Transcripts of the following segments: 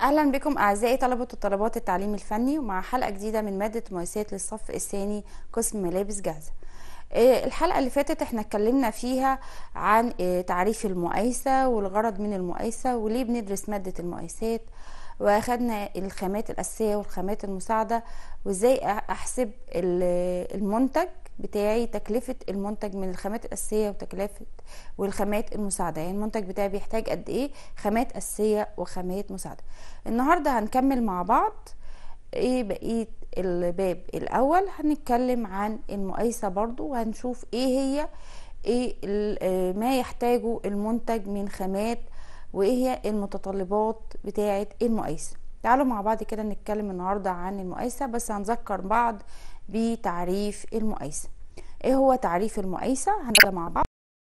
اهلا بكم اعزائي طلبه وطالبات التعليم الفني ومع حلقه جديده من ماده مقايسات للصف الثاني قسم ملابس جاهزه آه، الحلقه اللي فاتت احنا اتكلمنا فيها عن آه، تعريف المقايسه والغرض من المقايسه وليه بندرس ماده المقايسات واخدنا الخامات الاساسيه والخامات المساعده وازاي احسب المنتج بتاعي تكلفة المنتج من الخامات الأساسية وتكلفة والخامات المساعدة يعني المنتج بتاعي بيحتاج قد إيه خامات أساسية وخامات مساعدة النهاردة هنكمل مع بعض ايه بقية الباب الأول هنتكلم عن المقايسة برضو وهنشوف ايه هي ايه آه، ما يحتاجه المنتج من خامات وايه هي المتطلبات بتاعة المقايسة تعالوا مع بعض كده نتكلم النهاردة عن المقايسة بس هنذكر بعض بتعريف المقايسة ايه هو تعريف المقايسة هنبدأ مع بعض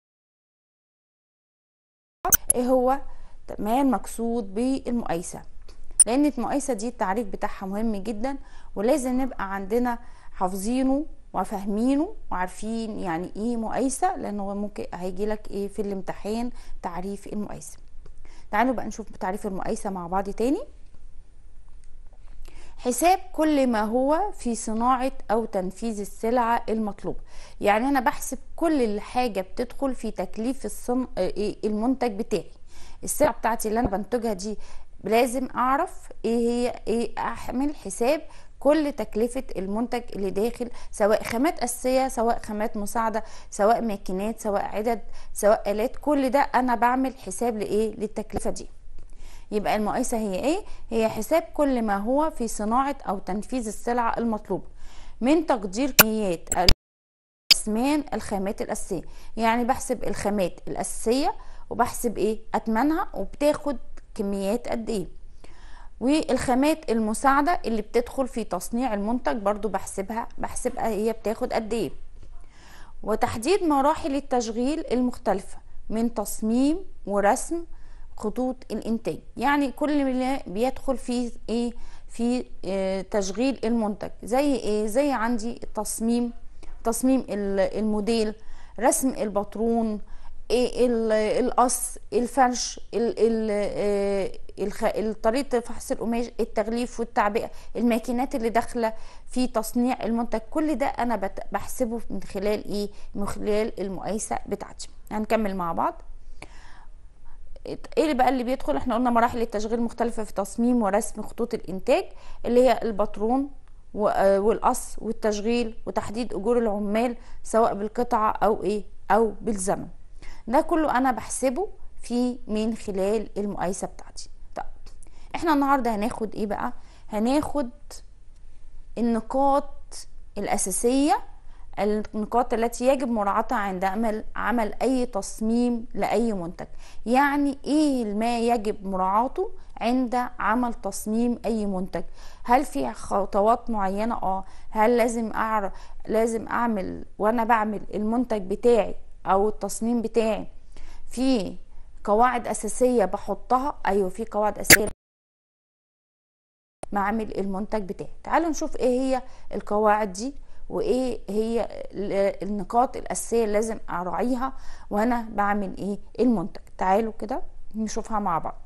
ايه هو ما المقصود بالمقايسة لان المقايسة دي التعريف بتاعها مهم جدا ولازم نبقى عندنا حافظينه وفاهمينه وعارفين يعني ايه مقايسة لانه ممكن هيجي لك ايه في الامتحان تعريف المقايسة تعالوا بقى نشوف تعريف المقايسة مع بعض تاني حساب كل ما هو في صناعة أو تنفيذ السلعة المطلوبة يعني أنا بحسب كل الحاجة بتدخل في تكليف الصن... آه، إيه، المنتج بتاعي السلعة بتاعتي اللي أنا بنتجها دي لازم أعرف إيه هي إيه أعمل حساب كل تكلفة المنتج اللي داخل سواء خامات أساسية سواء خامات مساعدة سواء ماكينات سواء عدد سواء آلات كل ده أنا بعمل حساب لإيه للتكلفة دي يبقى المقايسة هي ايه هي حساب كل ما هو في صناعة او تنفيذ السلعة المطلوبة من تقدير كميات اسمان الخامات الاساسية يعني بحسب الخامات الاساسية وبحسب ايه اتمنها وبتاخد كميات قد ايه والخامات المساعدة اللي بتدخل في تصنيع المنتج برضو بحسبها بحسبها هي بتاخد قد ايه وتحديد مراحل التشغيل المختلفة من تصميم ورسم خطوط الانتاج يعني كل اللي بيدخل في ايه في اه تشغيل المنتج زي ايه زي عندي تصميم تصميم الموديل رسم الباترون ايه القص الفرش اه، طريقه فحص القماش التغليف والتعبئه الماكينات اللي داخله في تصنيع المنتج كل ده انا بحسبه من خلال ايه من خلال المقايسه بتاعتي هنكمل مع بعض ايه اللي بقى اللي بيدخل احنا قلنا مراحل التشغيل مختلفه في تصميم ورسم خطوط الانتاج اللي هي الباترون آه، والقص والتشغيل وتحديد اجور العمال سواء بالقطعه او ايه او بالزمن ده كله انا بحسبه في من خلال المقايسه بتاعتي طيب احنا النهارده هناخد ايه بقى هناخد النقاط الاساسيه النقاط التي يجب مراعاتها عند عمل عمل اي تصميم لاي منتج يعني ايه ما يجب مراعاته عند عمل تصميم اي منتج هل في خطوات معينه اه هل لازم اعرف لازم اعمل وانا بعمل المنتج بتاعي او التصميم بتاعي في قواعد اساسيه بحطها ايوه في قواعد اساسيه معامل المنتج بتاعي تعالوا نشوف ايه هي القواعد دي وايه هي النقاط الاساسيه اللي لازم اراعيها وانا بعمل ايه المنتج تعالوا كده نشوفها مع بعض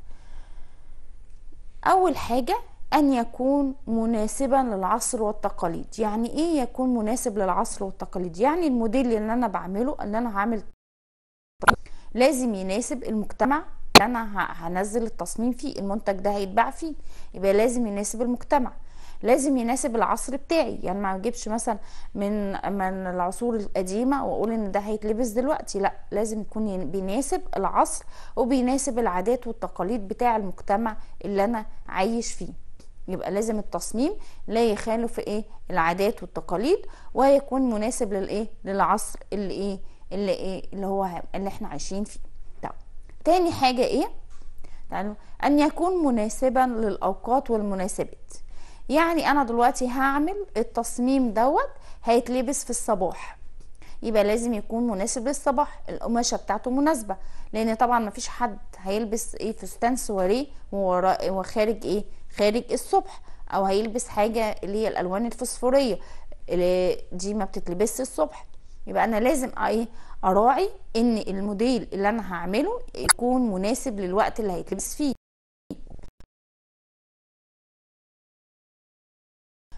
اول حاجه ان يكون مناسبا للعصر والتقاليد يعني ايه يكون مناسب للعصر والتقاليد يعني الموديل اللي انا بعمله اللي انا هعمل لازم يناسب المجتمع اللي انا هنزل التصميم فيه المنتج ده هيتباع فيه يبقى لازم يناسب المجتمع لازم يناسب العصر بتاعي يعني ما اجيبش مثلا من من العصور القديمه واقول ان ده هيتلبس دلوقتي لا لازم يكون بيناسب العصر وبيناسب العادات والتقاليد بتاع المجتمع اللي انا عايش فيه يبقى لازم التصميم لا يخالف ايه العادات والتقاليد ويكون مناسب للايه للعصر اللي ايه اللي ايه اللي هو اللي احنا عايشين فيه طب تاني حاجه ايه تعالوا ان يكون مناسبا للاوقات والمناسبات يعني انا دلوقتي هعمل التصميم دوت هيتلبس في الصباح يبقى لازم يكون مناسب للصباح القماشه بتاعته مناسبه لان طبعا مفيش حد هيلبس ايه فستان سواريه وخارج ايه خارج الصبح او هيلبس حاجه اللي هي الالوان الفسفوريه اللي دي ما بتتلبسش الصبح يبقى انا لازم ايه اراعي ان الموديل اللي انا هعمله يكون مناسب للوقت اللي هيتلبس فيه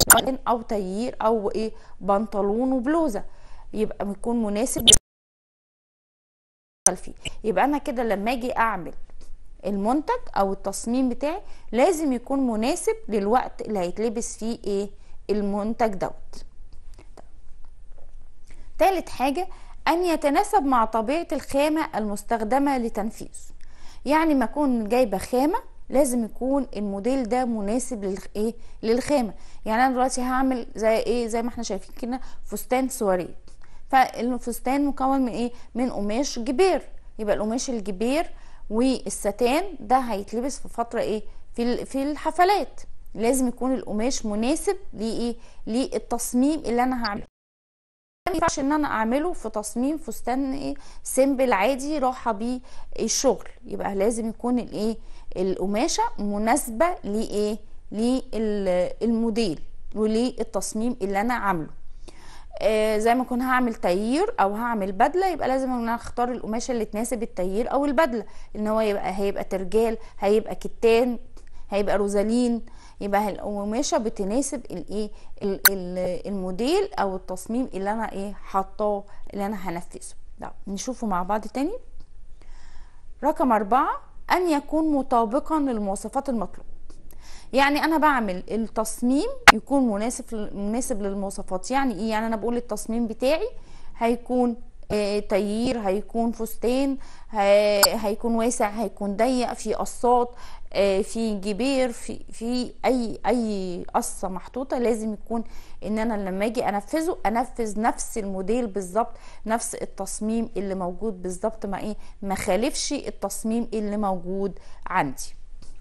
او تيير او ايه بنطلون وبلوزه يبقى يكون مناسب فيه يبقى انا كده لما اجي اعمل المنتج او التصميم بتاعي لازم يكون مناسب للوقت اللي هيتلبس فيه ايه المنتج دوت تالت حاجة ان يتناسب مع طبيعة الخامة المستخدمة لتنفيذه يعني ما اكون جايبة خامة لازم يكون الموديل ده مناسب للايه للخامة يعني انا دلوقتي هعمل زي ايه زي ما احنا شايفين كده فستان سواريه فالفستان مكون من ايه من قماش جبير يبقى القماش الجبير والستان ده هيتلبس في فتره ايه في في الحفلات لازم يكون القماش مناسب لايه للتصميم اللي انا هعمله ما ينفعش ان انا اعمله في تصميم فستان ايه سيمبل عادي راحه بيه الشغل يبقى لازم يكون الايه القماشه مناسبه لايه للموديل وللتصميم اللي انا عامله آه زي ما كنت هعمل تيير او هعمل بدله يبقى لازم ان انا اختار القماشه اللي تناسب التيير او البدله ان هو يبقى هيبقى ترجال هيبقى كتان هيبقى روزالين يبقى القماشه بتناسب الايه الموديل او التصميم اللي انا ايه حاطاه اللي انا هنفذه ده نشوفه مع بعض تاني رقم أربعة أن يكون مطابقا للمواصفات المطلوبة يعني انا بعمل التصميم يكون مناسب مناسب للمواصفات يعني ايه يعني انا بقول التصميم بتاعي هيكون آه تيير هيكون فستان هيكون واسع هيكون ضيق في قصات آه في جبير في في اي اي قصه محطوطه لازم يكون ان انا لما اجي انفذه انفذ نفس الموديل بالظبط نفس التصميم اللي موجود بالظبط ما ايه ما خالفش التصميم اللي موجود عندي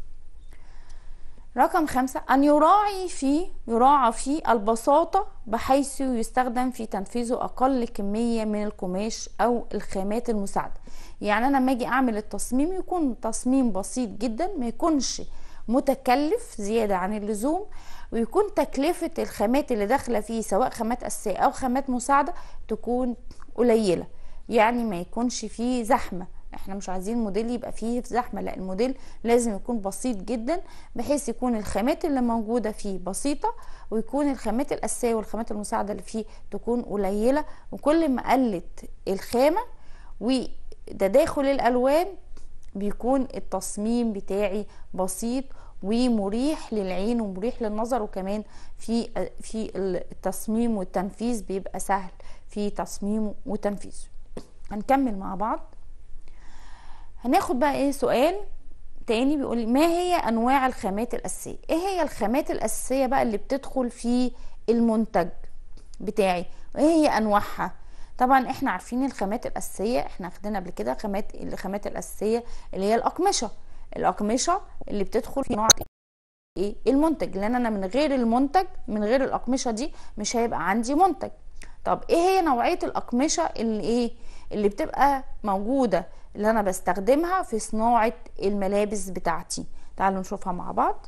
رقم خمسة أن يراعي في يراعى في البساطة بحيث يستخدم في تنفيذه أقل كمية من القماش أو الخامات المساعدة يعني أنا لما أجي أعمل التصميم يكون تصميم بسيط جدا ما يكونش متكلف زيادة عن اللزوم ويكون تكلفة الخامات اللي داخلة فيه سواء خامات أساسية أو خامات مساعدة تكون قليلة يعني ما يكونش فيه زحمة احنا مش عايزين موديل يبقى فيه زحمه لا الموديل لازم يكون بسيط جدا بحيث يكون الخامات اللي موجوده فيه بسيطه ويكون الخامات الاساسيه والخامات المساعده اللي فيه تكون قليله وكل ما قلت الخامه وتداخل الالوان بيكون التصميم بتاعي بسيط ومريح للعين ومريح للنظر وكمان في في التصميم والتنفيذ بيبقى سهل في تصميمه وتنفيذه هنكمل مع بعض هناخد بقى ايه سؤال تاني بيقول ما هي انواع الخامات الاساسيه ايه هي الخامات الاساسيه بقى اللي بتدخل في المنتج بتاعي وايه هي انواعها طبعا احنا عارفين الخامات الاساسيه احنا اخدنا قبل كده خامات الخامات الاساسيه اللي هي الاقمشه الاقمشه اللي بتدخل في نوع ايه المنتج لان انا من غير المنتج من غير الاقمشه دي مش هيبقى عندي منتج طب ايه هي نوعيه الاقمشه اللي ايه اللي بتبقى موجوده اللي انا بستخدمها في صناعه الملابس بتاعتي تعالوا نشوفها مع بعض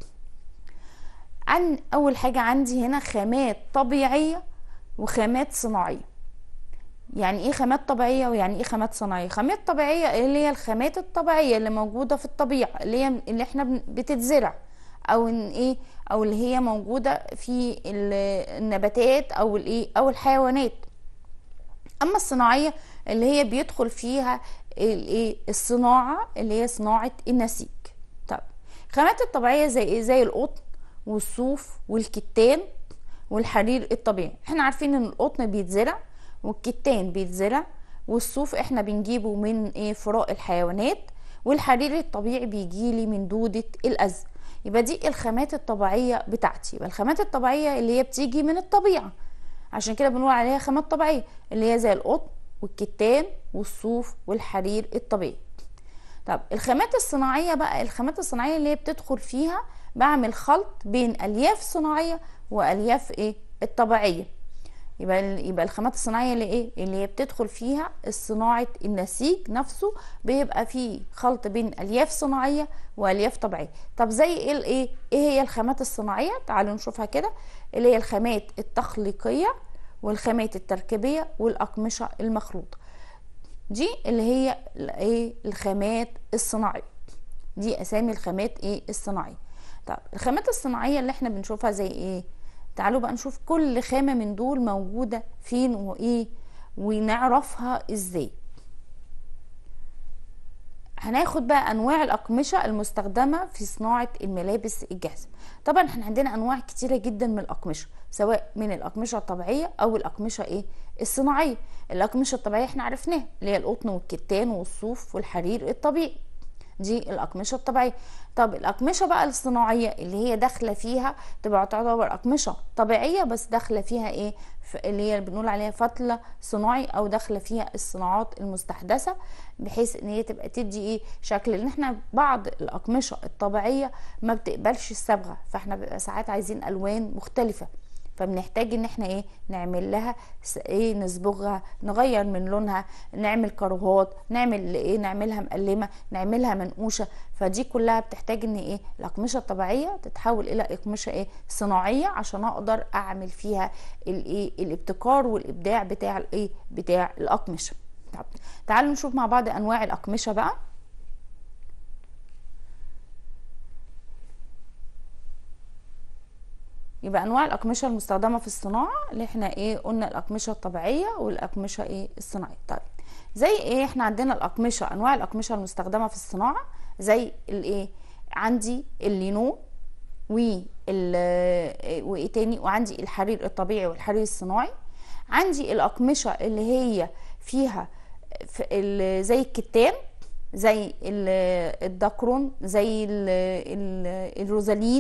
عن اول حاجه عندي هنا خامات طبيعيه وخامات صناعيه يعني ايه خامات طبيعيه ويعني ايه خامات صناعيه خامات طبيعيه اللي هي الخامات الطبيعيه اللي موجوده في الطبيعه اللي هي اللي احنا بتتزرع او ان ايه او اللي هي موجوده في النباتات او الايه او الحيوانات اما الصناعيه اللي هي بيدخل فيها الايه الصناعه اللي هي صناعه النسيج طب الخامات الطبيعيه زي ايه زي القطن والصوف والكتان والحرير الطبيعي احنا عارفين ان القطن بيتزرع والكتان بيتزرع والصوف احنا بنجيبه من ايه فراء الحيوانات والحرير الطبيعي بيجيلي من دودة الأز يبقى دي الخامات الطبيعية بتاعتي يبقى الخامات الطبيعية اللي هي بتيجي من الطبيعة عشان كده بنقول عليها خامات طبيعية اللي هي زي القطن والكتان والصوف والحرير الطبيعي طب الخامات الصناعيه بقى الخامات الصناعيه اللي هي بتدخل فيها بعمل خلط بين الياف صناعيه والياف ايه الطبيعيه يبقى يبقى الخامات الصناعيه اللي ايه اللي هي بتدخل فيها صناعه النسيج نفسه بيبقى فيه خلط بين الياف صناعيه والياف طبيعيه طب زي ايه الايه ايه هي الخامات الصناعيه تعالوا نشوفها كده اللي هي الخامات التخليقيه والخامات التركيبيه والاقمشه المخلوطه دي اللي هي ايه الخامات الصناعيه دي اسامي الخامات ايه الصناعيه طب الخامات الصناعيه اللي احنا بنشوفها زي ايه تعالوا بقى نشوف كل خامة من دول موجودة فين وايه ونعرفها ازاي هناخد بقى انواع الاقمشه المستخدمه في صناعه الملابس الجاهزه طبعا احنا عندنا انواع كتيره جدا من الاقمشه سواء من الاقمشه الطبيعيه او الاقمشه ايه الصناعيه الاقمشه الطبيعيه احنا عرفناها اللي هي القطن والكتان والصوف والحرير الطبيعي دي الاقمشه الطبيعيه طب الاقمشه بقى الصناعيه اللي هي داخله فيها تبقى تعتبر اقمشه طبيعيه بس داخله فيها ايه اللي هي بنقول عليها فتله صناعي او داخله فيها الصناعات المستحدثه بحيث ان هي تبقى تدي ايه شكل ان احنا بعض الاقمشه الطبيعيه ما بتقبلش الصبغه فاحنا بيبقى ساعات عايزين الوان مختلفه فبنحتاج ان احنا ايه نعمل لها ايه نصبغها نغير من لونها نعمل كروهات نعمل ايه نعملها مقلمه نعملها منقوشه فدي كلها بتحتاج ان ايه الاقمشه الطبيعيه تتحول الى اقمشه ايه صناعيه عشان اقدر اعمل فيها الايه الابتكار والابداع بتاع الايه بتاع الاقمشه طب تعالوا نشوف مع بعض انواع الاقمشه بقى يبقى انواع الاقمشه المستخدمه في الصناعه اللي احنا ايه قلنا الاقمشه الطبيعيه والاقمشه ايه الصناعيه طيب زي ايه احنا عندنا الاقمشه انواع الاقمشه المستخدمه في الصناعه زي الايه عندي اللينو وايه تاني وعندي الحرير الطبيعي والحرير الصناعي عندي الاقمشه اللي هي فيها زي الكتان زي الدكرون زي الروزالين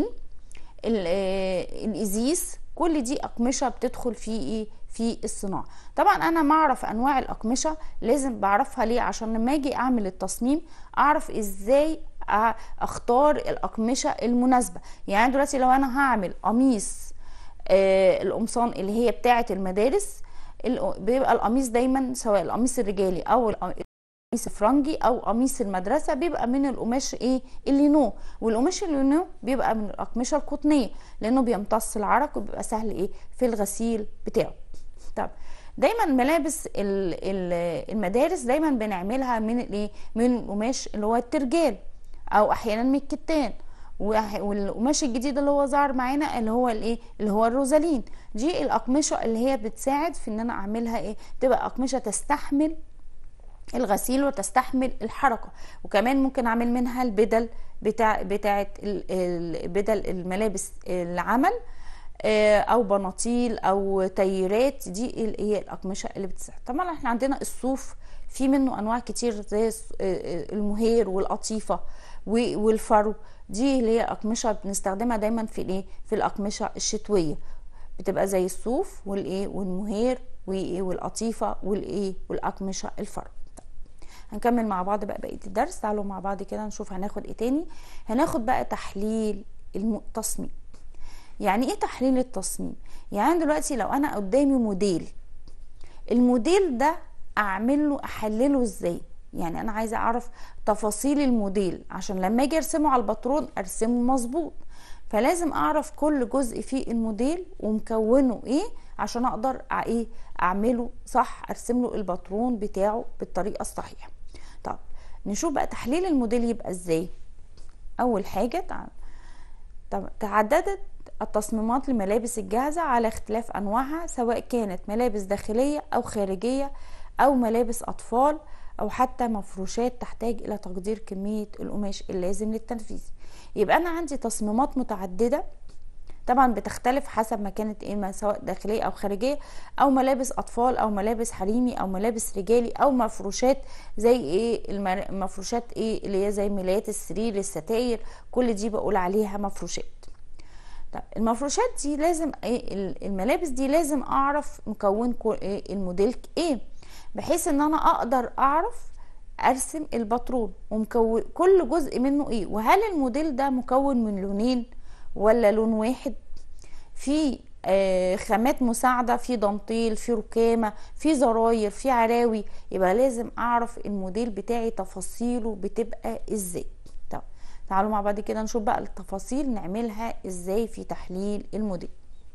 الازيس كل دي اقمشه بتدخل في ايه في الصناعه طبعا انا ما اعرف انواع الاقمشه لازم بعرفها ليه عشان لما اجي اعمل التصميم اعرف ازاي اختار الاقمشه المناسبه يعني دلوقتي لو انا هعمل قميص آه القمصان اللي هي بتاعه المدارس بيبقى القميص دايما سواء القميص الرجالي او قميص فرنجي او قميص المدرسه بيبقى من القماش ايه اللينو والقماش اللينو بيبقى من الاقمشه القطنيه لانه بيمتص العرق وبيبقى سهل ايه في الغسيل بتاعه طب دايما ملابس المدارس دايما بنعملها من الايه من القماش اللي هو الترجال او احيانا من الكتان والقماش الجديد اللي هو ظهر معانا اللي هو الايه اللي هو الروزالين دي الاقمشه اللي هي بتساعد في ان انا اعملها ايه تبقى اقمشه تستحمل الغسيل وتستحمل الحركة وكمان ممكن اعمل منها البدل بتاع بتاعه بدل الملابس العمل او بناطيل او تيرات دي هي الاقمشه اللي بتساعد طبعا احنا عندنا الصوف في منه انواع كتير زي المهير والقطيفه والفرو دي اللي هي اقمشه بنستخدمها دايما في الايه في الاقمشه الشتويه بتبقى زي الصوف والايه والمهير وايه والقطيفه والايه والاقمشه الفرو هنكمل مع بعض بقى بقيه الدرس تعالوا مع بعض كده نشوف هناخد ايه تاني هناخد بقى تحليل التصميم يعني ايه تحليل التصميم يعني دلوقتي لو انا قدامي موديل الموديل ده اعمل له احلله ازاي يعني انا عايزه اعرف تفاصيل الموديل عشان لما اجي ارسمه على الباترون ارسمه مظبوط فلازم اعرف كل جزء في الموديل ومكونه ايه عشان اقدر ايه اعمله صح ارسم له الباترون بتاعه بالطريقه الصحيحه طب نشوف بقى تحليل الموديل يبقى ازاي اول حاجه طب تعددت التصميمات لملابس الجاهزة على اختلاف أنواعها سواء كانت ملابس داخلية أو خارجية أو ملابس أطفال أو حتى مفروشات تحتاج إلى تقدير كمية القماش اللازم للتنفيذ يبقى أنا عندي تصميمات متعددة طبعا بتختلف حسب ما كانت ايه سواء داخليه او خارجيه او ملابس اطفال او ملابس حريمي او ملابس رجالي او مفروشات زي ايه المفروشات ايه اللي هي زي ملايات السرير الستاير كل دي بقول عليها مفروشات طب المفروشات دي لازم ايه الملابس دي لازم اعرف مكون إيه الموديل ايه بحيث ان انا اقدر اعرف ارسم الباترون ومكون كل جزء منه ايه وهل الموديل ده مكون من لونين ولا لون واحد في آه خامات مساعده في دانتيل في ركامه في زراير في عراوي يبقى لازم اعرف الموديل بتاعي تفاصيله بتبقى ازاي طب تعالوا مع بعض كده نشوف بقى التفاصيل نعملها ازاي في تحليل الموديل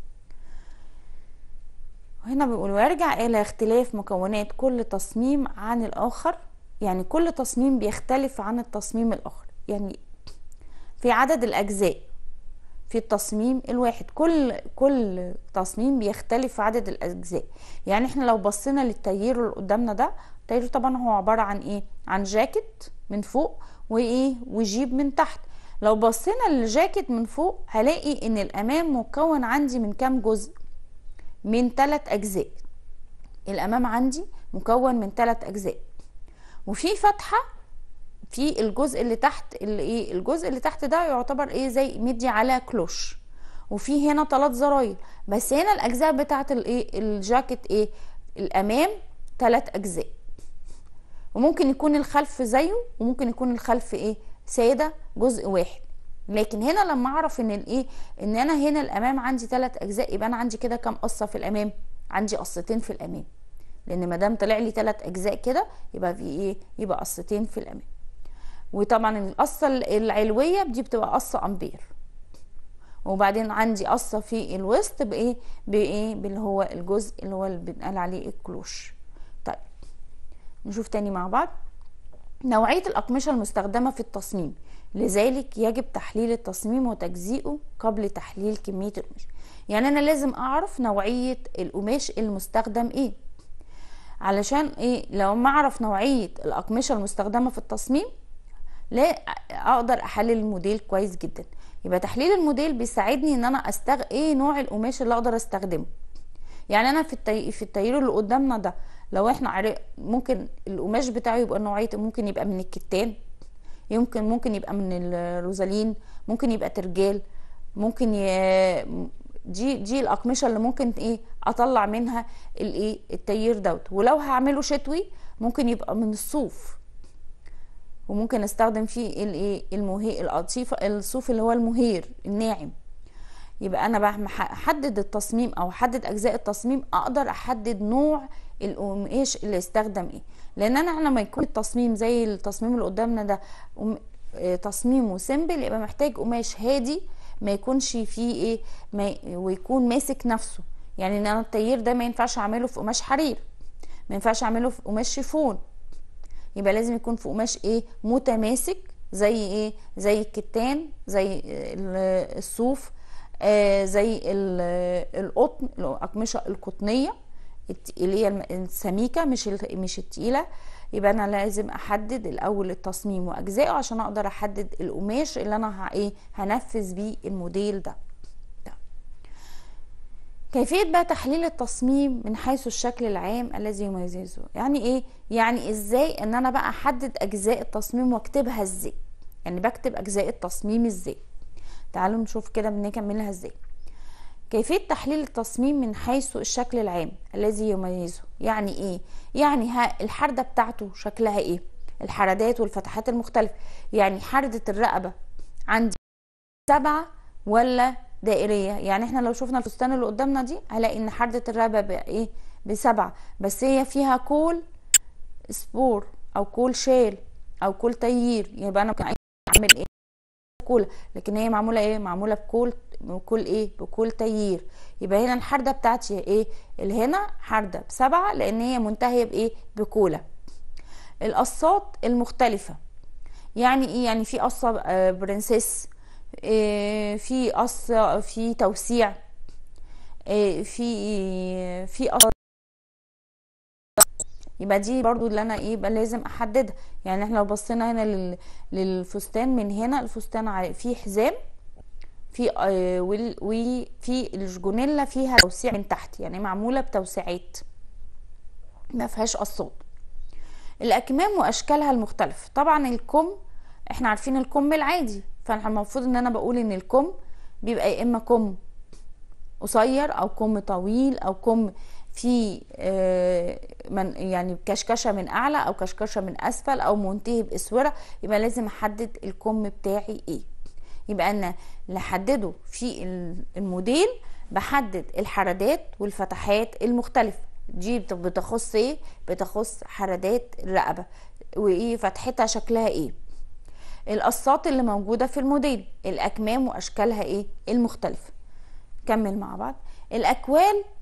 وهنا بيقول ويرجع الى اختلاف مكونات كل تصميم عن الاخر يعني كل تصميم بيختلف عن التصميم الاخر يعني في عدد الاجزاء في التصميم الواحد كل كل تصميم بيختلف في عدد الاجزاء يعني احنا لو بصينا للتيير اللي قدامنا ده التيير طبعا هو عباره عن ايه عن جاكيت من فوق وايه وجيب من تحت لو بصينا للجاكيت من فوق هلاقي ان الامام مكون عندي من كام جزء من ثلاث اجزاء الامام عندي مكون من ثلاث اجزاء وفي فتحه في الجزء اللي تحت اللي ايه الجزء اللي تحت ده يعتبر ايه زي مدي على كلوش وفي هنا ثلاث زراير بس هنا الاجزاء بتاعت الايه الجاكيت ايه الامام ثلاث اجزاء وممكن يكون الخلف زيه وممكن يكون الخلف ايه ساده جزء واحد لكن هنا لما اعرف ان الايه ان انا هنا الامام عندي ثلاث اجزاء يبقى انا عندي كده كام قصه في الامام عندي قصتين في الامام لان ما دام طلع لي ثلاث اجزاء كده يبقى في ايه يبقى قصتين في الامام وطبعا القصه العلويه دي بتبقى قصه امبير وبعدين عندي قصه في الوسط بايه بايه باللي هو الجزء اللي هو اللي بنقال عليه الكلوش طيب نشوف تاني مع بعض نوعيه الاقمشه المستخدمه في التصميم لذلك يجب تحليل التصميم وتجزيئه قبل تحليل كميه القماش يعني انا لازم اعرف نوعيه القماش المستخدم ايه علشان ايه لو ما اعرف نوعيه الاقمشه المستخدمه في التصميم لا اقدر احلل الموديل كويس جدا يبقى تحليل الموديل بيساعدني ان انا استغ ايه نوع القماش اللي اقدر استخدمه يعني انا في التي... في التيار اللي قدامنا ده لو احنا عرق ممكن القماش بتاعه يبقى نوعيه ممكن يبقى من الكتان يمكن ممكن يبقى من الروزالين ممكن يبقى ترجال ممكن ي... دي دي الاقمشه اللي ممكن ايه اطلع منها الايه التيير دوت ولو هعمله شتوي ممكن يبقى من الصوف وممكن استخدم فيه الايه المهي القطيفه الصوف اللي هو المهير الناعم يبقى انا بحدد التصميم او احدد اجزاء التصميم اقدر احدد نوع القماش اللي استخدم ايه لان انا لما يكون التصميم زي التصميم اللي قدامنا ده تصميمه سيمبل يبقى محتاج قماش هادي ما يكونش فيه ايه ما ويكون ماسك نفسه يعني ان انا التيير ده ما ينفعش اعمله في قماش حرير ما ينفعش اعمله في قماش شيفون يبقى لازم يكون في قماش ايه متماسك زي ايه زي الكتان زي الصوف آه زي القطن الاقمشه القطنيه اللي هي السميكه مش مش التقيله يبقى انا لازم احدد الاول التصميم واجزائه عشان اقدر احدد القماش اللي انا ايه هنفذ بيه الموديل ده. ده كيفيه بقى تحليل التصميم من حيث الشكل العام الذي يميزه يعني ايه يعني ازاي ان انا بقى احدد اجزاء التصميم واكتبها ازاي يعني بكتب اجزاء التصميم ازاي تعالوا نشوف كده بنكملها ازاي كيفية تحليل التصميم من حيث الشكل العام الذي يميزه يعني ايه يعني ها الحردة بتاعته شكلها ايه الحردات والفتحات المختلفة يعني حردة الرقبة عندي سبعة ولا دائرية يعني احنا لو شفنا الفستان اللي قدامنا دي هلاقي ان حردة الرقبة بقى ايه بسبعة بس هي فيها كول سبور او كول شال او كول تيير يبقى انا اعمل ايه كولا لكن هي معموله ايه معموله بكول بكل ايه بكل تيير يبقى هنا الحرده بتاعتي ايه اللي هنا حرده بسبعه لان هي منتهيه بايه بكولا القصات المختلفه يعني ايه يعني في قصه برنسيس إيه في قصه في توسيع إيه في في قصه يبقى دي برضو اللي انا ايه بقى لازم احددها يعني احنا لو بصينا هنا لل... للفستان من هنا الفستان فيه حزام في آه وفي الجونيلا فيها توسيع من تحت يعني معموله بتوسيعات ما فيهاش قصات الاكمام واشكالها المختلفه طبعا الكم احنا عارفين الكم العادي فاحنا المفروض ان انا بقول ان الكم بيبقى يا اما كم قصير او كم طويل او كم في من يعني كشكشه من اعلى او كشكشه من اسفل او منتهي باسوره يبقى لازم احدد الكم بتاعي ايه يبقى انا نحدده في الموديل بحدد الحردات والفتحات المختلفه دي بتخص ايه بتخص حردات الرقبه وايه فتحتها شكلها ايه القصات اللي موجوده في الموديل الاكمام واشكالها ايه المختلفه كمل مع بعض الاكوال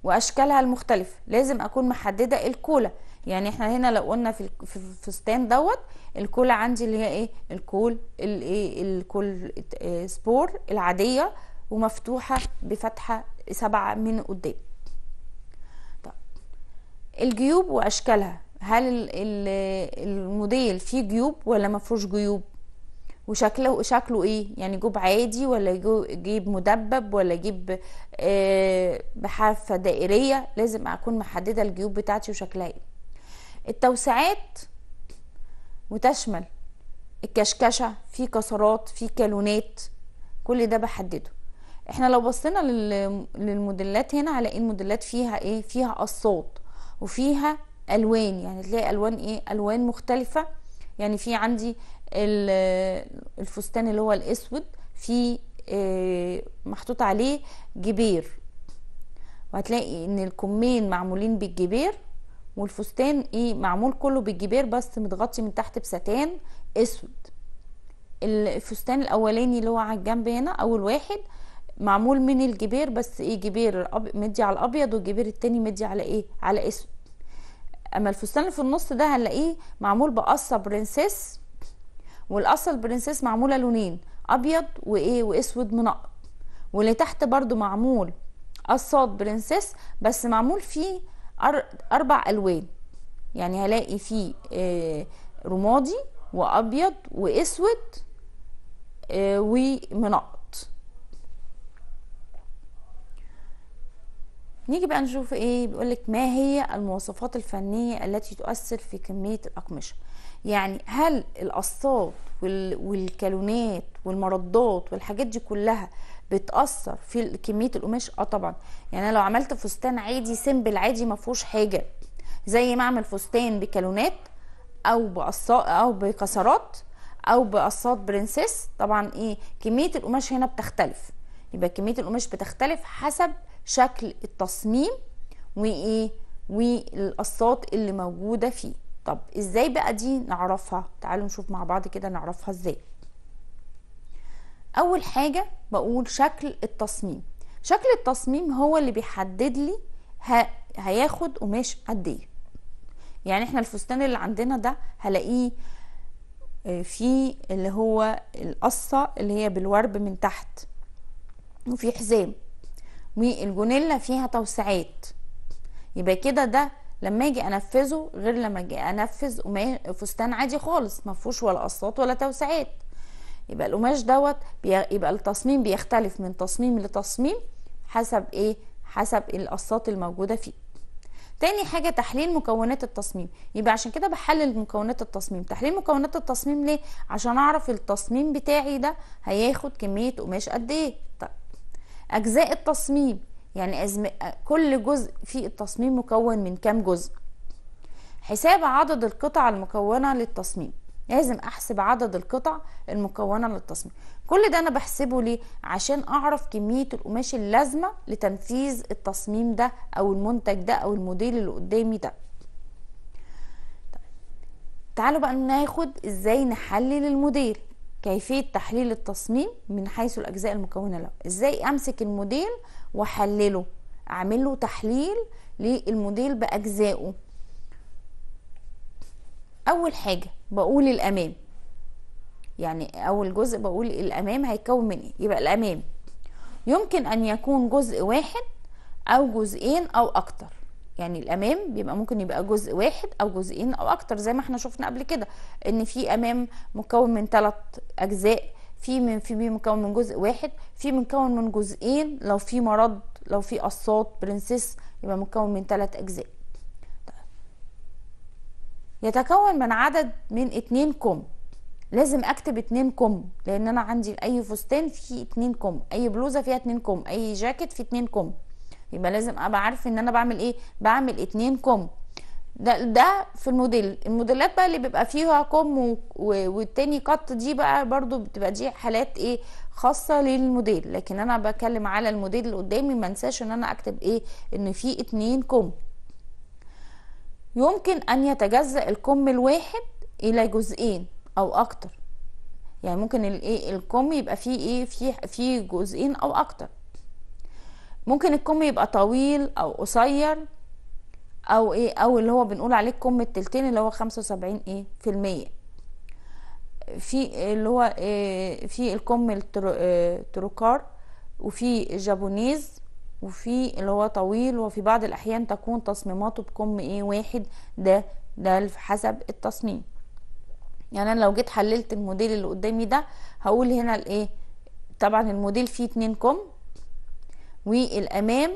واشكالها المختلفه لازم اكون محدده الكولا يعني احنا هنا لو قلنا في الف- في الفستان دوت الكولا عندي اللي هي ايه الكول الايه الكول آه، سبور العاديه ومفتوحه بفتحه سبعه من قدام طب الجيوب واشكالها هل ال- ال- الموديل فيه جيوب ولا ما فيهوش جيوب وشكله شكله ايه يعني جيب عادي ولا جو- جيب مدبب ولا جيب آه، بحافه دائريه لازم اكون محدده الجيوب بتاعتي وشكلها ايه التوسعات وتشمل الكشكشه في كسرات في كالونات كل ده بحدده احنا لو بصينا لل- للموديلات هنا هنلاقي الموديلات فيها ايه فيها قصات وفيها الوان يعني تلاقي الوان ايه الوان مختلفه يعني في عندي ال- الفستان اللي هو الاسود في آه، محطوط عليه جبير وهتلاقي ان الكمين معمولين بالجبير والفستان ايه معمول كله بالجبير بس متغطي من تحت بستان اسود الفستان الاولاني اللي هو على الجنب هنا اول واحد معمول من الجبير بس ايه جبير الأب- مدي على الابيض والجبير التاني مدي على ايه على اسود اما الفستان اللي في النص ده هنلاقيه معمول بقصه برنسيس والقصه البرنسيس معموله لونين ابيض وايه واسود منقط واللي تحت برضو معمول قصات برنسيس بس معمول فيه أر... اربع الوان يعني هلاقي فيه آه، رمادي وابيض واسود آه، ومنقط نيجي بقى نشوف ايه بيقولك ما هي المواصفات الفنية التي تؤثر في كمية الأقمشة يعني هل القصات وال- والكالونات والمردات والحاجات دي كلها بتأثر في كمية القماش اه طبعا يعني انا لو عملت فستان عادي سيمبل عادي ما فيهوش حاجة زي ما اعمل فستان بكالونات او بقصات او بكسرات او بقصات برنسيس طبعا ايه كمية القماش هنا بتختلف يبقى كمية القماش بتختلف حسب شكل التصميم وايه والقصات اللي موجودة فيه طب ازاي بقى دي نعرفها تعالوا نشوف مع بعض كده نعرفها ازاي اول حاجة بقول شكل التصميم شكل التصميم هو اللي بيحدد لي ه... هياخد قماش قد ايه يعني احنا الفستان اللي عندنا ده هلاقيه آه، في اللي هو القصة اللي هي بالورب من تحت وفي حزام والجونيلا فيها توسعات يبقى كده ده لما اجي انفذه غير لما اجي انفذ قما- فستان عادي خالص ما فيهوش ولا قصات ولا توسعات يبقى القماش دوت بي- يبقى التصميم بيختلف من تصميم لتصميم حسب ايه حسب القصات الموجوده فيه تاني حاجة تحليل مكونات التصميم يبقى عشان كده بحلل مكونات التصميم تحليل مكونات التصميم ليه عشان اعرف التصميم بتاعي ده هياخد كمية قماش قد ايه طيب اجزاء التصميم يعني أزم... كل جزء في التصميم مكون من كام جزء حساب عدد القطع المكونة للتصميم لازم احسب عدد القطع المكونة للتصميم كل ده انا بحسبه ليه عشان اعرف كمية القماش اللازمة لتنفيذ التصميم ده او المنتج ده او الموديل اللي قدامي ده طيب. تعالوا بقى ناخد ازاي نحلل الموديل كيفية تحليل التصميم من حيث الأجزاء المكونة له إزاي أمسك الموديل وأحلله أعمل له تحليل للموديل بأجزائه أول حاجة بقول الأمام يعني أول جزء بقول الأمام هيكون من إيه يبقى الأمام يمكن أن يكون جزء واحد أو جزئين أو أكتر يعني الامام بيبقى ممكن يبقى جزء واحد او جزئين او اكتر زي ما احنا شفنا قبل كده ان في امام مكون من ثلاث اجزاء في من في مكون من جزء واحد في مكون من جزئين لو في مرض لو في قصات برنسيس يبقى مكون من ثلاث اجزاء يتكون من عدد من اتنين كم لازم اكتب اتنين كم لان انا عندي اي فستان فيه اتنين كم اي بلوزه فيها اتنين كم اي جاكيت فيه اتنين كم يبقى لازم ابقى عارف ان انا بعمل ايه بعمل اتنين كم ده ده في الموديل الموديلات بقى اللي بيبقى فيها كم و... و... والتاني قط دي بقى برضو بتبقى دي حالات ايه خاصة للموديل لكن انا بتكلم على الموديل اللي قدامي ما انساش ان انا اكتب ايه ان في اتنين كم يمكن ان يتجزأ الكم الواحد الى جزئين او اكتر يعني ممكن الايه الكم يبقى فيه ايه فيه في جزئين او اكتر ممكن الكم يبقى طويل او قصير او ايه او اللي هو بنقول عليه الكم التلتين اللي هو خمسة وسبعين ايه في المية في اللي هو إيه في الكم التروكار وفي الجابونيز وفي اللي هو طويل وفي بعض الاحيان تكون تصميماته بكم ايه واحد ده ده حسب التصميم يعني انا لو جيت حللت الموديل اللي قدامي ده هقول هنا الايه طبعا الموديل فيه اتنين كم والامام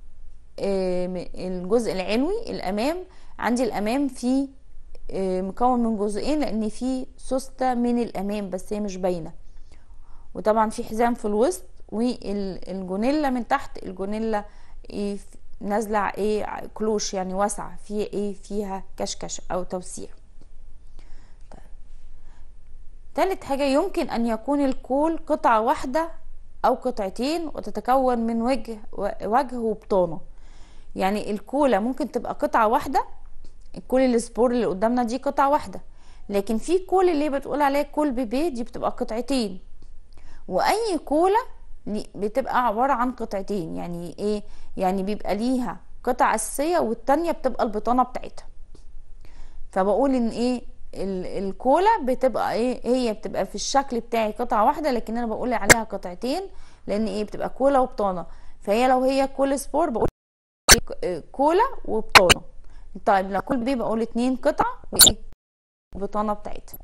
الجزء العلوي الامام عندي الامام فيه مكون من جزئين لان فيه سوستة من الامام بس هي مش باينه وطبعا في حزام في الوسط والجونيلا من تحت الجونيلا إيه نازله ايه كلوش يعني واسعه في ايه فيها كشكش او توسيع طيب. تالت حاجة يمكن أن يكون الكول قطعة واحدة أو قطعتين وتتكون من وجه وجه وبطانة يعني الكولا ممكن تبقى قطعة واحدة الكول السبور اللي قدامنا دي قطعة واحدة لكن في كول اللي بتقول عليه كول بيبي دي بتبقى قطعتين واي كولا بتبقى عبارة عن قطعتين يعني ايه يعني بيبقى ليها قطعة اساسية والتانية بتبقى البطانة بتاعتها فبقول ان ايه الكولا بتبقى ايه هي بتبقى في الشكل بتاعي قطعة واحدة لكن انا بقول عليها قطعتين لان ايه بتبقى كولا وبطانة فهي لو هي كول سبور بقول كولا وبطانة طيب لو كل بي بقول اتنين قطعة وايه البطانة بتاعتها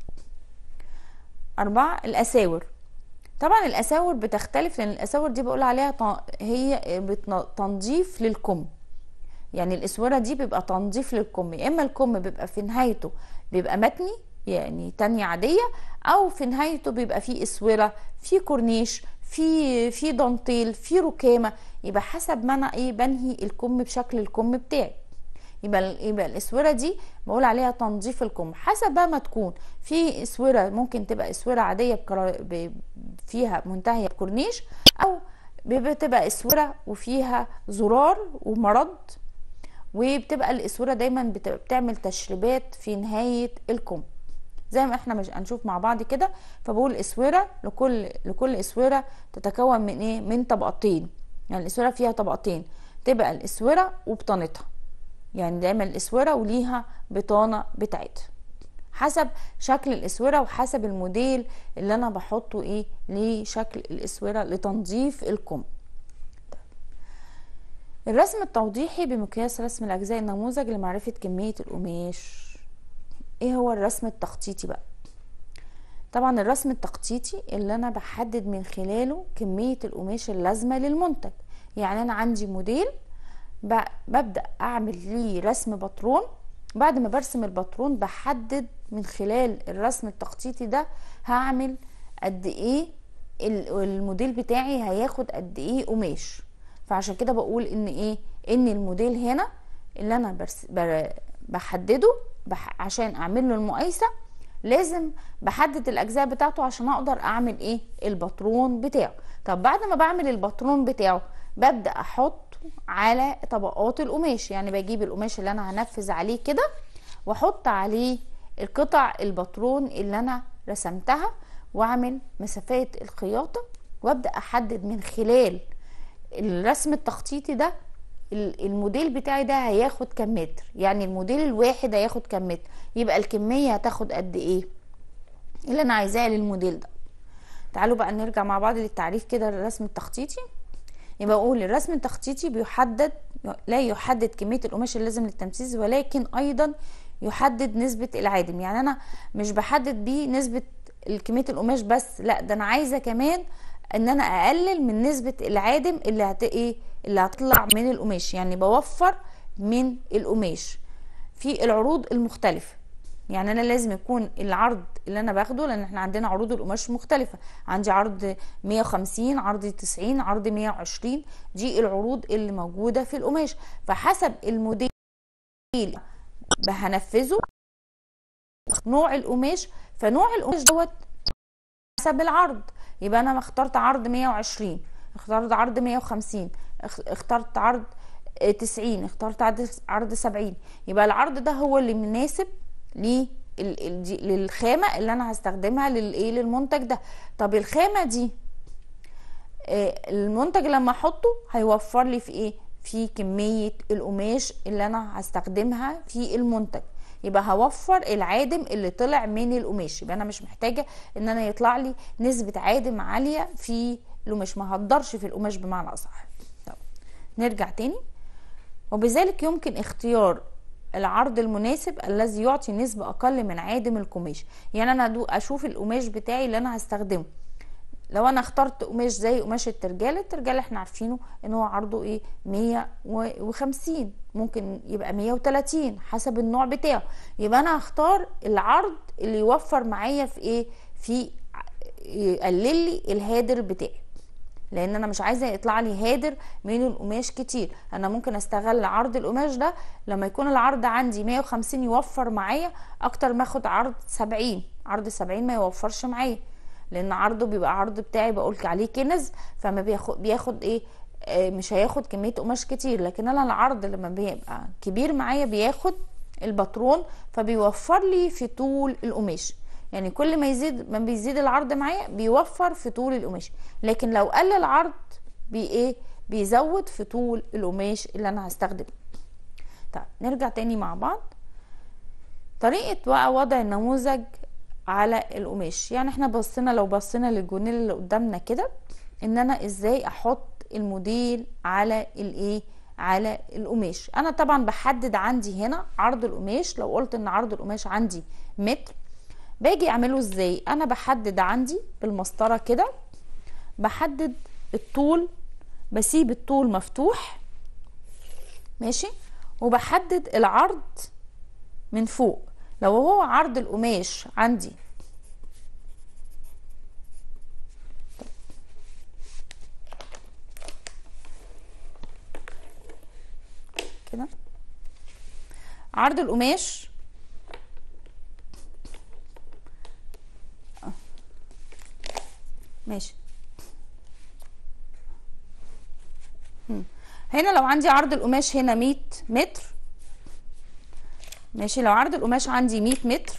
أربعة الأساور طبعا الأساور بتختلف لأن الأساور دي بقول عليها هي تنظيف للكم يعني الأسورة دي بيبقى تنظيف للكم يا إما الكم بيبقى في نهايته بيبقى متني يعني تانية عادية أو في نهايته بيبقى فيه أسورة في كورنيش في في دانتيل في ركامة يبقى حسب ما أنا إيه بنهي الكم بشكل الكم بتاعي يبقى يبقى الاسوره دي بقول عليها تنظيف الكم حسب بقى ما تكون في اسوره ممكن تبقى اسوره عاديه بكرا... ب... فيها منتهيه بكورنيش او بتبقى اسوره وفيها زرار ومرض وبتبقى الاسوره دايما بتبقى بتعمل تشريبات في نهايه الكم زي ما احنا مش هنشوف مع بعض كده فبقول اسوره لكل لكل اسوره تتكون من ايه من طبقتين يعني الاسوره فيها طبقتين تبقى الاسوره وبطانتها يعني دايما الاسوره وليها بطانه بتاعتها حسب شكل الاسوره وحسب الموديل اللي انا بحطه ايه لشكل الاسوره لتنظيف الكم الرسم التوضيحي بمقياس رسم الاجزاء النموذج لمعرفه كميه القماش ايه هو الرسم التخطيطي بقى طبعا الرسم التخطيطي اللي انا بحدد من خلاله كميه القماش اللازمه للمنتج يعني انا عندي موديل ببدا اعمل ليه رسم باترون بعد ما برسم الباترون بحدد من خلال الرسم التخطيطي ده هعمل قد ايه الموديل بتاعي هياخد قد ايه قماش فعشان كده بقول ان ايه ان الموديل هنا اللي انا برس بحدده بح عشان اعمل له المقايسه لازم بحدد الاجزاء بتاعته عشان اقدر اعمل ايه الباترون بتاعه طب بعد ما بعمل الباترون بتاعه ببدا احط على طبقات القماش يعني بجيب القماش اللي انا هنفذ عليه كده واحط عليه القطع الباترون اللي انا رسمتها واعمل مسافات الخياطه وابدا احدد من خلال الرسم التخطيطي ده الموديل بتاعي ده هياخد كام متر يعني الموديل الواحد هياخد كام متر يبقى الكميه هتاخد قد ايه اللي انا عايزاه للموديل ده تعالوا بقى نرجع مع بعض للتعريف كده للرسم التخطيطي يبقى اقول الرسم التخطيطي بيحدد لا يحدد كميه القماش اللازم للتنفيذ ولكن ايضا يحدد نسبه العادم يعني انا مش بحدد بيه نسبه كميه القماش بس لا ده انا عايزه كمان ان انا اقلل من نسبه العادم اللي هت ايه اللي هتطلع من القماش يعني بوفر من القماش في العروض المختلفه يعني انا لازم يكون العرض اللي انا باخده لان احنا عندنا عروض القماش مختلفه عندي عرض 150 عرض 90 عرض 120 دي العروض اللي موجوده في القماش فحسب الموديل هنفذه نوع القماش فنوع القماش دوت حسب العرض يبقى انا اخترت عرض 120 اخترت عرض 150 اخترت عرض 90 اخترت عرض 70 يبقى العرض ده هو اللي مناسب للخامه اللي انا هستخدمها للايه للمنتج ده طب الخامه دي آه، المنتج لما احطه هيوفر لي في ايه في كمية القماش اللي انا هستخدمها في المنتج يبقى هوفر العادم اللي طلع من القماش يبقى انا مش محتاجة ان انا يطلع لي نسبة عادم عالية في القماش ما هقدرش في القماش بمعنى اصح طب نرجع تاني وبذلك يمكن اختيار العرض المناسب الذي يعطي نسبة أقل من عادم القماش يعني أنا أدو- أشوف القماش بتاعي اللي أنا هستخدمه لو انا اخترت قماش زي قماش الترجال الترجال احنا عارفينه ان هو عرضه ايه 150 ممكن يبقى 130 حسب النوع بتاعه يبقى انا هختار العرض اللي يوفر معايا في ايه في ع- يقلل لي الهادر بتاعي لان انا مش عايزه يطلع لي هادر من القماش كتير انا ممكن استغل عرض القماش ده لما يكون العرض عندي 150 يوفر معايا اكتر ما اخد عرض 70 عرض 70 ما يوفرش معايا لان عرضه بيبقى عرض بتاعي بقول عليه كنز فما بياخد بياخد ايه آه، مش هياخد كميه قماش كتير لكن انا العرض لما بيبقى كبير معايا بياخد الباترون فبيوفر لي في طول القماش يعني كل ما يزيد ما بيزيد العرض معايا بيوفر في طول القماش لكن لو قل العرض بي ايه بيزود في طول القماش اللي انا هستخدمه طيب نرجع تاني مع بعض طريقة بقى وضع النموذج على القماش يعني احنا بصينا لو بصينا للجونيل اللي قدامنا كده ان انا ازاي احط الموديل على الايه على القماش انا طبعا بحدد عندي هنا عرض القماش لو قلت ان عرض القماش عندي متر باجي اعمله ازاي انا بحدد عندي بالمسطره كده بحدد الطول بسيب الطول مفتوح ماشي وبحدد العرض من فوق لو هو عرض القماش عندي كده عرض القماش آه. ماشي هم. هنا لو عندي عرض القماش هنا 100 متر ماشي لو عرض القماش عندي 100 متر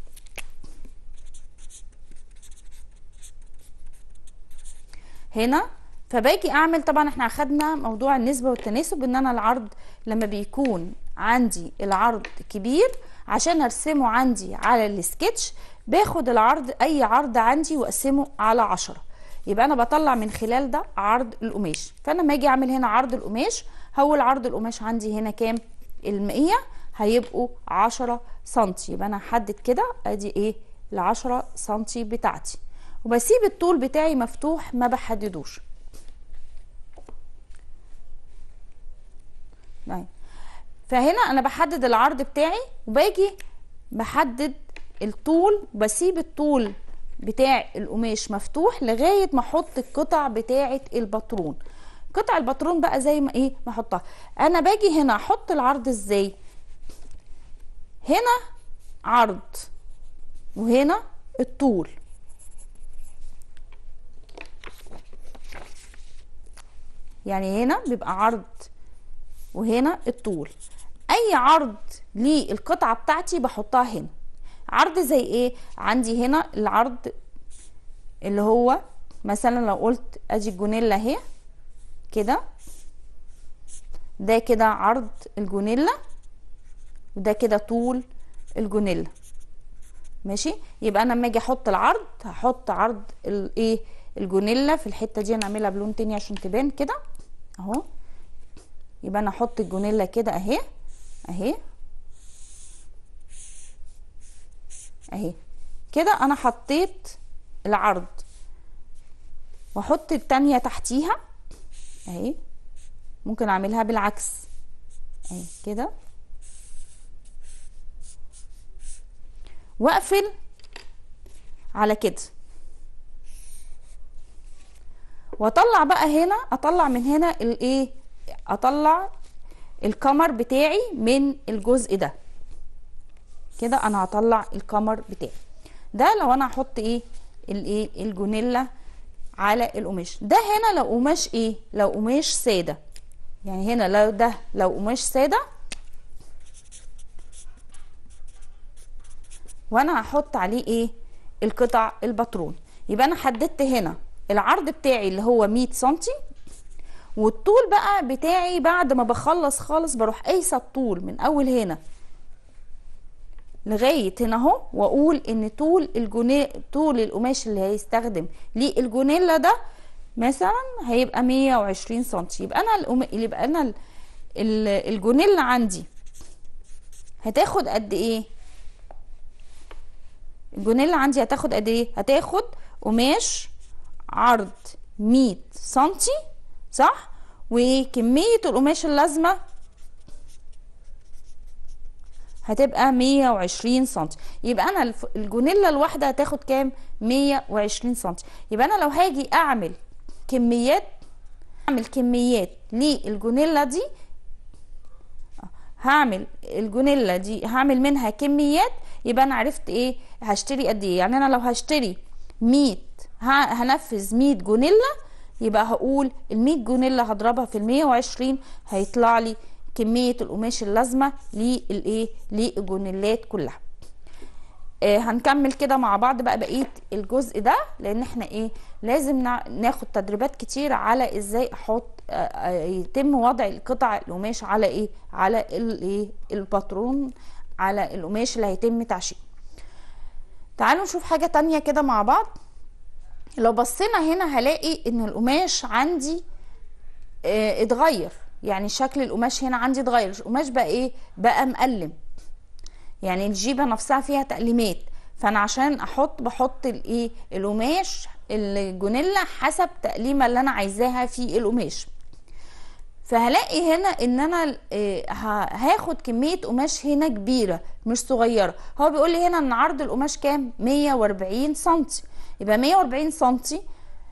هنا فباجي اعمل طبعا احنا اخدنا موضوع النسبة والتناسب ان انا العرض لما بيكون عندي العرض كبير عشان ارسمه عندي على السكتش باخد العرض اي عرض عندي واقسمه على عشرة يبقى انا بطلع من خلال ده عرض القماش فانا لما اجي اعمل هنا عرض القماش هو العرض القماش عندي هنا كام المئية هيبقوا عشرة سنتي يبقى انا هحدد كده ادي ايه العشرة سنتي بتاعتي وبسيب الطول بتاعي مفتوح ما بحددوش طيب. فهنا انا بحدد العرض بتاعي وباجي بحدد الطول بسيب الطول بتاع القماش مفتوح لغايه ما احط القطع بتاعه الباترون قطع الباترون بقى زي ما ايه ما احطها انا باجي هنا احط العرض ازاي هنا عرض وهنا الطول يعني هنا بيبقى عرض وهنا الطول اي عرض للقطعه بتاعتي بحطها هنا عرض زي ايه عندي هنا العرض اللي هو مثلا لو قلت ادي الجونيلا اهي كده ده كده عرض الجونيلا وده كده طول الجونيلا ماشي يبقى انا لما اجي احط العرض هحط عرض الايه الجونيلا في الحته دي هنعملها بلون تاني عشان تبان كده اهو يبقى انا احط الجونيلا كده اهي اهي اهي كده انا حطيت العرض واحط التانية تحتيها اهي ممكن اعملها بالعكس اهي كده واقفل على كده واطلع بقى هنا اطلع من هنا الايه اطلع الكمر بتاعي من الجزء ده كده انا هطلع الكمر بتاعي ده لو انا هحط ايه الايه الجونيلا على القماش ده هنا لو قماش ايه لو قماش ساده يعني هنا لو ده لو قماش ساده وانا هحط عليه ايه القطع الباترون يبقى انا حددت هنا العرض بتاعي اللي هو 100 سنتي والطول بقى بتاعي بعد ما بخلص خالص بروح قايسه الطول من اول هنا لغايه هنا اهو واقول ان طول الجوني طول القماش اللي هيستخدم للجونيلا ده مثلا هيبقى 120 سم يبقى انا القم... يبقى انا ال... ال... الجونيلا عندي هتاخد قد ايه الجونيلا عندي هتاخد قد ايه هتاخد قماش عرض 100 سنتي صح وكمية القماش اللازمة هتبقى 120 سنتي يبقى انا الف- الجونيلا الواحدة هتاخد كام 120 سنتي يبقى انا لو هاجي اعمل كميات اعمل كميات للجونيلا دي هعمل الجونيلا دي هعمل منها كميات يبقى انا عرفت ايه هشتري قد ايه يعني انا لو هشتري 100 ه- هنفذ 100 جونيلا يبقى هقول ال 100 جونيلا هضربها في ال 120 هيطلع لي كمية القماش اللازمة للايه للجونيلات كلها آه هنكمل كده مع بعض بقى بقيه الجزء ده لان احنا ايه لازم نع- ناخد تدريبات كتير على ازاي احط آه، آه، يتم وضع القطع القماش على ايه على الايه الباترون على القماش اللي هيتم تعشيقه تعالوا نشوف حاجه تانية كده مع بعض لو بصينا هنا هلاقي ان القماش عندي اه اتغير يعني شكل القماش هنا عندي اتغير القماش بقى ايه بقى مقلم يعني الجيبه نفسها فيها تقليمات فانا عشان احط بحط الايه القماش الجونيلا حسب تقليمه اللي انا عايزاها في القماش فهلاقي هنا ان انا آه، ه- هاخد كميه قماش هنا كبيره مش صغيره هو بيقول لي هنا ان عرض القماش كام 140 سنتي يبقى 140 سنتي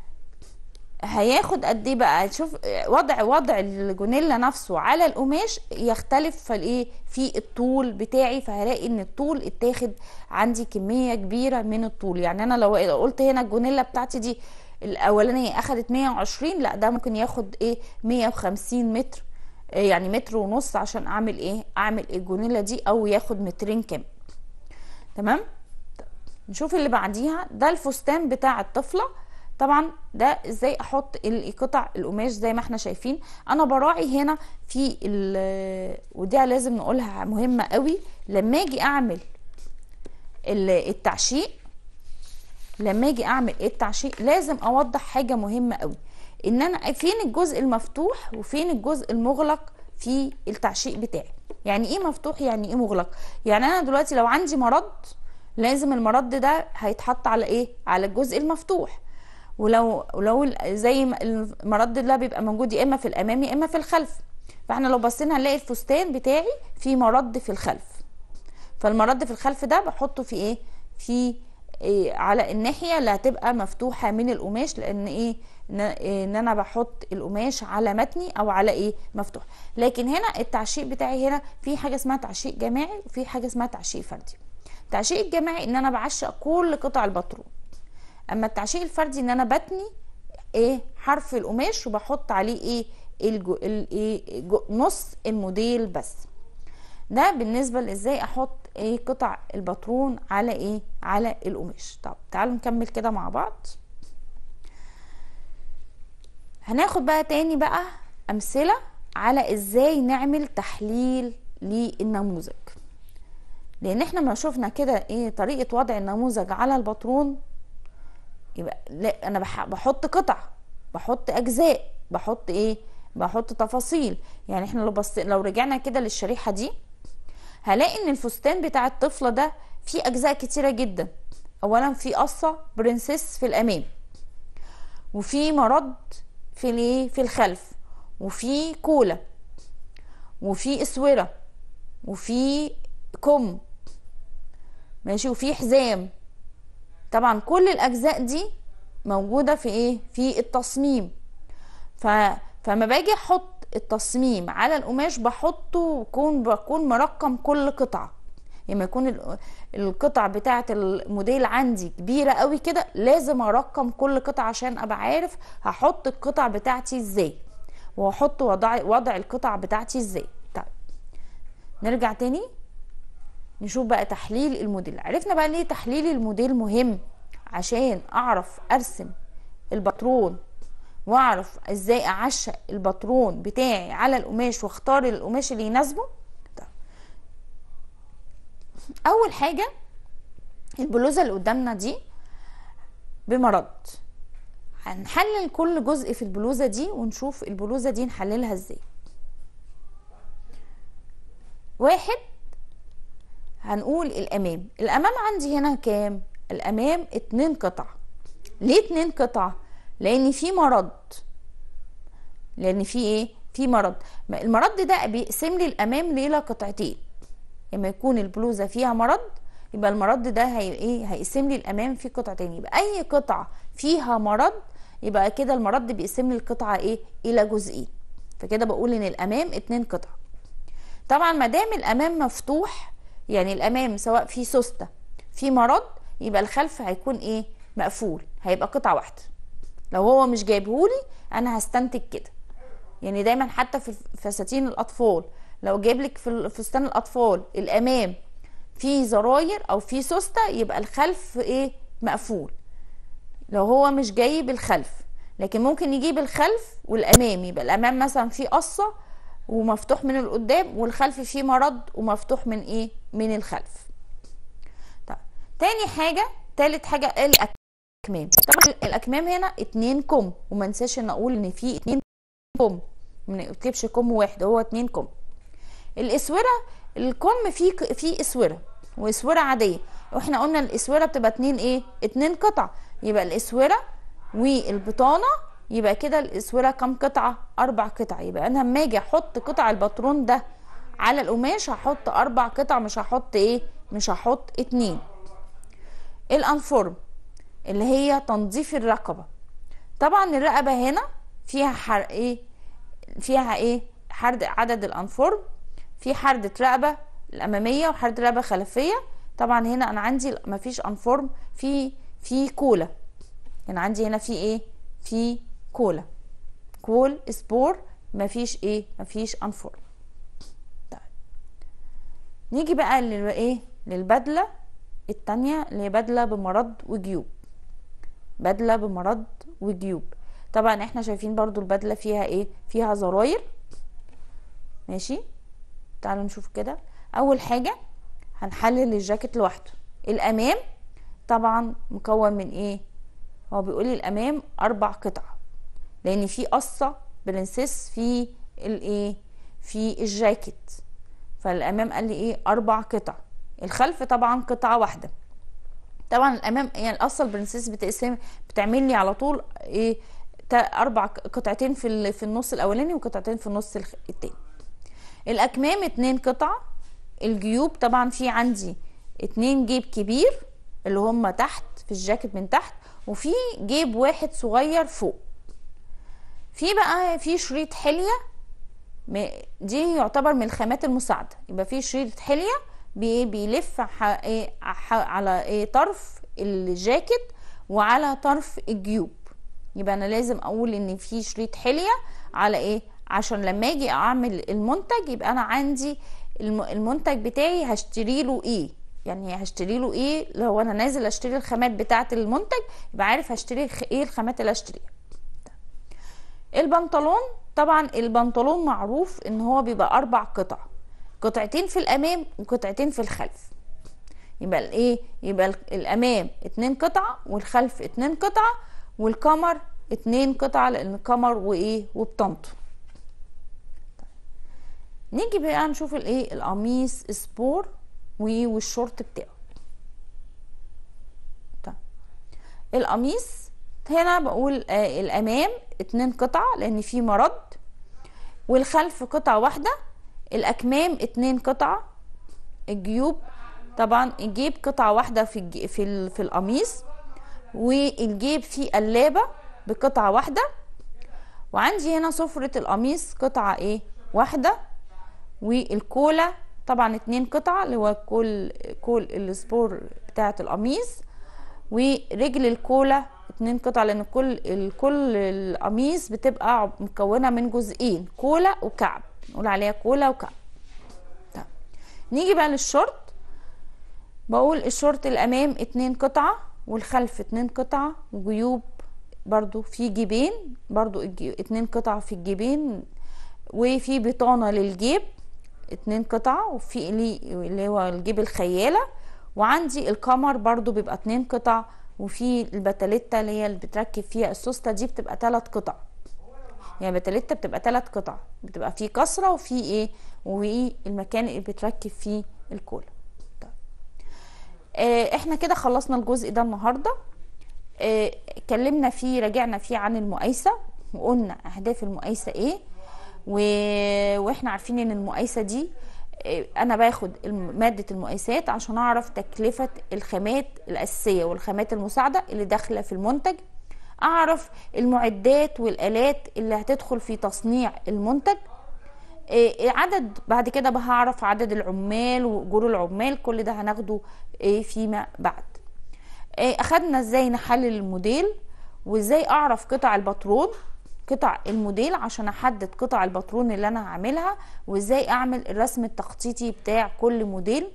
هياخد قد ايه بقى شوف وضع وضع الجونيلا نفسه على القماش يختلف في الايه في الطول بتاعي فهلاقي ان الطول اتاخد عندي كميه كبيره من الطول يعني انا لو قلت هنا الجونيلا بتاعتي دي الاولانيه اخدت 120 لا ده ممكن ياخد ايه 150 متر إيه يعني متر ونص عشان اعمل ايه اعمل الجونيلا دي او ياخد مترين كام تمام نشوف اللي بعديها ده الفستان بتاع الطفله طبعا ده ازاي احط القطع القماش زي ما احنا شايفين انا براعي هنا في ال- وده لازم نقولها مهمه قوي لما اجي اعمل ال- التعشيق لما اجي اعمل التعشيق لازم اوضح حاجه مهمه قوي ان انا فين الجزء المفتوح وفين الجزء المغلق في التعشيق بتاعي يعني ايه مفتوح يعني ايه مغلق يعني انا دلوقتي لو عندي مرض لازم المرض ده هيتحط على ايه على الجزء المفتوح ولو لو ال- زي ما المرض ده بيبقى موجود يا اما في الامام يا اما في الخلف فاحنا لو بصينا هنلاقي الفستان بتاعي فيه مرض في الخلف فالمرد في الخلف ده بحطه في ايه في إيه على الناحيه اللي هتبقى مفتوحه من القماش لان ايه ان إيه إن انا بحط القماش على متني او على ايه مفتوح لكن هنا التعشيق بتاعي هنا في حاجه اسمها تعشيق جماعي وفي حاجه اسمها تعشيق فردي التعشيق الجماعي ان انا بعشق كل قطع الباترون اما التعشيق الفردي ان انا بتني ايه حرف القماش وبحط عليه ايه الجو الايه جو- نص الموديل بس ده بالنسبه لازاي احط ايه قطع الباترون على ايه على القماش طب تعالوا نكمل كده مع بعض هناخد بقى تاني بقى امثله على ازاي نعمل تحليل للنموذج لان احنا ما شفنا كده ايه طريقه وضع النموذج على الباترون يبقى لا انا بح- بحط قطع بحط اجزاء بحط ايه بحط تفاصيل يعني احنا لو بص لو رجعنا كده للشريحه دي هلاقي ان الفستان بتاع الطفله ده فيه اجزاء كتيره جدا اولا في قصه برنسيس في الامام وفي مرض في الايه في الخلف وفي كولا وفي اسوره وفي كم ماشي وفي حزام طبعا كل الاجزاء دي موجوده في ايه في التصميم ف فما باجي احط التصميم على القماش بحطه بكون بكون مرقم كل قطعه لما يكون ال- القطع بتاعه الموديل عندي كبيره قوي كده لازم ارقم كل قطعه عشان ابقى عارف هحط القطع بتاعتي ازاي واحط وضع وضع القطع بتاعتي ازاي طيب نرجع تاني نشوف بقى تحليل الموديل عرفنا بقى ليه تحليل الموديل مهم عشان اعرف ارسم الباترون واعرف ازاي اعشق الباترون بتاعي على القماش واختار القماش اللي يناسبه طيب. اول حاجه البلوزه اللي قدامنا دي بمرض هنحلل كل جزء في البلوزه دي ونشوف البلوزه دي نحللها ازاي واحد هنقول الامام الامام عندي هنا كام الامام اتنين قطع ليه اتنين قطع لان في مرض لان في ايه في مرض المرض ده بيقسم لي الامام ليلة قطعتين لما يكون البلوزه فيها مرض يبقى المرض ده هي ايه هيقسم لي الامام في قطعتين يبقى اي قطعه فيها مرض يبقى كده المرض بيقسم لي القطعه ايه الى جزئين فكده بقول ان الامام اتنين قطع طبعا ما دام الامام مفتوح يعني الامام سواء في سوسته في مرض يبقى الخلف هيكون ايه مقفول هيبقى قطعه واحده لو هو مش جايبهولي انا هستنتج كده يعني دايما حتى في فساتين الاطفال لو جايب لك في فستان الاطفال الامام في زراير او في سوسته يبقى الخلف ايه مقفول لو هو مش جايب الخلف لكن ممكن يجيب الخلف والامام يبقى الامام مثلا فيه قصه ومفتوح من القدام والخلف فيه مرض ومفتوح من ايه من الخلف طيب تاني حاجه تالت حاجه الاكمام طبعا الاكمام هنا اتنين كم وما ننساش ان اقول ان في اتنين كم ما نكتبش كم واحد هو اتنين كم الاسوره الكم فيه فيه اسوره واسوره عاديه واحنا قلنا الاسوره بتبقى اتنين ايه اتنين قطع يبقى الاسوره والبطانه يبقى كده الاسوره كام قطعه اربع قطع يبقى انا لما اجي احط قطع الباترون ده على القماش هحط اربع قطع مش هحط ايه مش هحط اتنين الانفورم اللي هي تنظيف الرقبه طبعا الرقبه هنا فيها حر ايه فيها ايه حرد عدد الانفورم في حردة رقبة الأمامية وحردة رقبة خلفية طبعا هنا أنا عندي مفيش أنفورم في في كولا يعني عندي هنا في إيه في كولا كول سبور مفيش إيه مفيش أنفورم طيب نيجي بقى للإيه للبدلة التانية اللي هي بدلة بمرض وجيوب بدلة بمرض وجيوب طبعا احنا شايفين برضو البدلة فيها ايه فيها زراير ماشي تعالوا نشوف كده اول حاجه هنحلل الجاكيت لوحده الامام طبعا مكون من ايه هو بيقول لي الامام اربع قطع لان في قصه برنسيس في الايه في الجاكيت فالامام قال لي ايه اربع قطع الخلف طبعا قطعه واحده طبعا الامام يعني القصه البرنسيس بتقسم بتعمل لي على طول ايه اربع قطعتين في في النص الاولاني وقطعتين في النص التاني الاكمام اتنين قطعة الجيوب طبعا في عندي اتنين جيب كبير اللي هم تحت في الجاكيت من تحت وفي جيب واحد صغير فوق في بقى في شريط حلية دي يعتبر من الخامات المساعدة يبقى في شريط حلية بيلف على ايه طرف الجاكيت وعلى طرف الجيوب يبقى انا لازم اقول ان في شريط حلية على ايه عشان لما اجي اعمل المنتج يبقى انا عندي المنتج بتاعي هشتري له ايه يعني هشتري له ايه لو انا نازل اشتري الخامات بتاعه المنتج يبقى عارف هشتري ايه الخامات اللي اشتريها البنطلون طبعا البنطلون معروف ان هو بيبقى اربع قطع قطعتين في الامام وقطعتين في الخلف يبقى الايه يبقى الامام اتنين قطعه والخلف اتنين قطعه والكمر اتنين قطعه لان الكمر وايه وبطنطه نيجي بقى نشوف الايه القميص سبور والشورت بتاعه طيب القميص هنا بقول آه الامام اتنين قطع لان في مرض والخلف قطعة واحدة الاكمام اتنين قطعة الجيوب طبعا الجيب قطعة واحدة في الج... في ال... في القميص والجيب فيه قلابة بقطعة واحدة وعندي هنا سفرة القميص قطعة ايه واحدة والكولا طبعا اتنين قطعة اللي هو كل كل السبور بتاعة القميص ورجل الكولا اتنين قطع لان كل كل القميص بتبقى مكونة من جزئين كولا وكعب نقول عليها كولا وكعب طيب. نيجي بقى للشورت بقول الشورت الامام اتنين قطعة والخلف اتنين قطعة وجيوب برضو في جيبين برضو اتنين قطع في الجيبين وفي بطانة للجيب اتنين قطع وفي اللي هو الجيب الخيالة وعندي الكمر برضو بيبقى اتنين قطع وفي البتاليتا اللي هي اللي بتركب فيها السوسته دي بتبقى تلات قطع يعني بتاليتا بتبقى تلات قطع بتبقى في كسرة وفي ايه وايه المكان اللي بتركب فيه الكولا طيب. اه احنا كده خلصنا الجزء ده النهارده اه اتكلمنا فيه راجعنا فيه عن المقايسه وقلنا اهداف المقايسه ايه و... واحنا عارفين ان المقايسه دي انا باخد ماده المقايسات عشان اعرف تكلفه الخامات الاساسيه والخامات المساعده اللي داخله في المنتج اعرف المعدات والالات اللي هتدخل في تصنيع المنتج عدد بعد كده بقى هعرف عدد العمال واجور العمال كل ده هناخده فيما بعد اخدنا ازاي نحلل الموديل وازاي اعرف قطع الباترون قطع الموديل عشان احدد قطع الباترون اللي انا هعملها وازاي اعمل الرسم التخطيطي بتاع كل موديل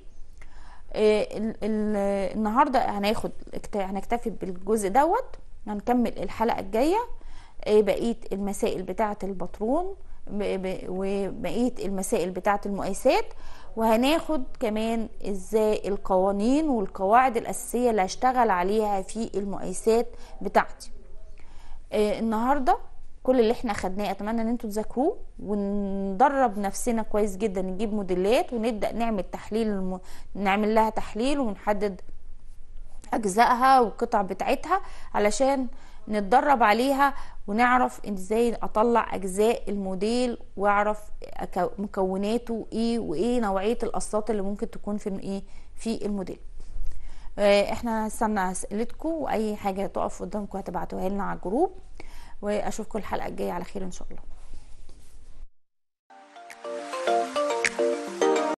النهارده هناخد هنكتفي بالجزء دوت هنكمل الحلقه الجايه بقيه المسائل بتاعه الباترون وبقيه المسائل بتاعه المقايسات وهناخد كمان ازاي القوانين والقواعد الاساسيه اللي هشتغل عليها في المقايسات بتاعتي النهارده كل اللي احنا خدناه اتمنى ان انتوا تذاكروه وندرب نفسنا كويس جدا نجيب موديلات ونبدا نعمل تحليل الم... نعمل لها تحليل ونحدد اجزائها والقطع بتاعتها علشان نتدرب عليها ونعرف ازاي اطلع اجزاء الموديل واعرف مكوناته ايه وايه نوعيه القصات اللي ممكن تكون في ايه في الموديل احنا هنستنى اسئلتكم واي حاجه تقف قدامكم هتبعتوها لنا على الجروب واشوفكم الحلقه الجايه على خير ان شاء الله